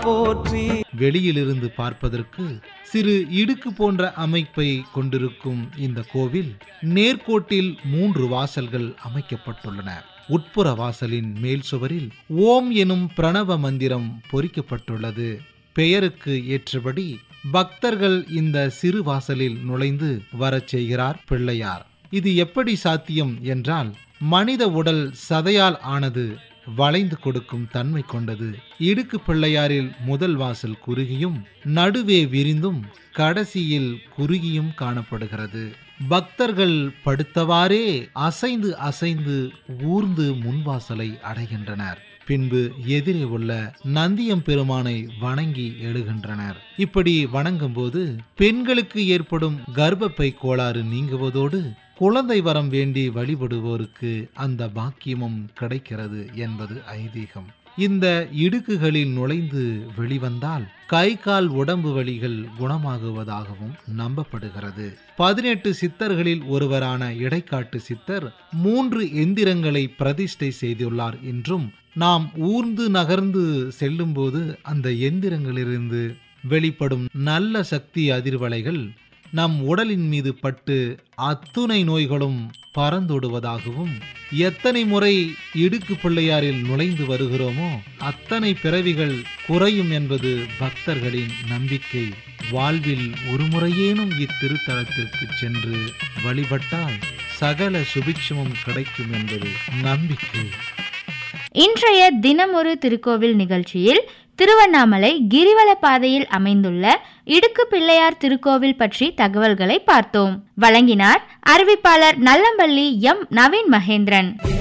போற்றி வெளியிலிருந்து பார்ப்பதற்கு சிறு இடுக்கு போன்ற அமைப்பை கொண்டிருக்கும் இந்த கோவில் நேர்கோட்டில் மூன்று வாசல்கள் அமைக்கப்பட்டுள்ளன உட்புற வாசலின் மேல் சுவரில் ஓம் எனும் பிரணவ மந்திரம் பொறிக்கப்பட்டுள்ளது பெயருக்கு ஏற்றபடி பக்தர்கள் இந்த சிறு வாசலில் நுழைந்து வரச் செய்கிறார் பிள்ளையார் இது எப்படி சாத்தியம் என்றால் மனித உடல் சதையால் ஆனது வளைந்து கொடுக்கும் தன்மை கொண்டது இடுக்கு பிள்ளையாரில் முதல் வாசல் குறுகியும் நடுவே விரிந்தும் கடைசியில் குறுகியும் காணப்படுகிறது பக்தர்கள் படுத்தவாறே அசைந்து அசைந்து ஊர்ந்து முன்வாசலை அடைகின்றனர் பின்பு எதிரே உள்ள நந்தியம் பெருமானை வணங்கி எழுகின்றனர் இப்படி வணங்கும்போது பெண்களுக்கு ஏற்படும் கர்ப்பப்பை கோளாறு நீங்குவதோடு குழந்தை வரம் வேண்டி வழிபடுவோருக்கு அந்த பாக்கியமும் கிடைக்கிறது என்பது ஐதீகம் இந்த இடுக்குகளில் நுழைந்து வெளிவந்தால் கை கால் உடம்பு வலிகள் குணமாகுவதாகவும் நம்பப்படுகிறது பதினெட்டு சித்தர்களில் ஒருவரான இடைக்காட்டு சித்தர் மூன்று எந்திரங்களை பிரதிஷ்டை செய்துள்ளார் என்றும் நாம் ஊர்ந்து நகர்ந்து செல்லும்போது அந்த எந்திரங்களிலிருந்து வெளிப்படும் நல்ல சக்தி அதிர்வலைகள் நம் உடலின் மீது பட்டு அத்துணை நோய்களும் பறந்தோடுவதாகவும் எத்தனை முறை இடுக்கு பிள்ளையாரில் நுழைந்து வருகிறோமோ அத்தனை பிறவிகள் குறையும் என்பது பக்தர்களின் நம்பிக்கை வாழ்வில் ஒரு முறையேனும் இத்திருத்தலத்திற்கு சென்று வழிபட்டால் சகல சுபிக்ஷமும் கிடைக்கும் என்பது நம்பிக்கை இன்றைய தினமொரு திருக்கோவில் நிகழ்ச்சியில் திருவண்ணாமலை கிரிவல பாதையில் அமைந்துள்ள இடுக்கு பிள்ளையார் திருக்கோவில் பற்றி தகவல்களை பார்த்தோம் வழங்கினார் அறிவிப்பாளர் நல்லம்பள்ளி எம் நவீன் மகேந்திரன்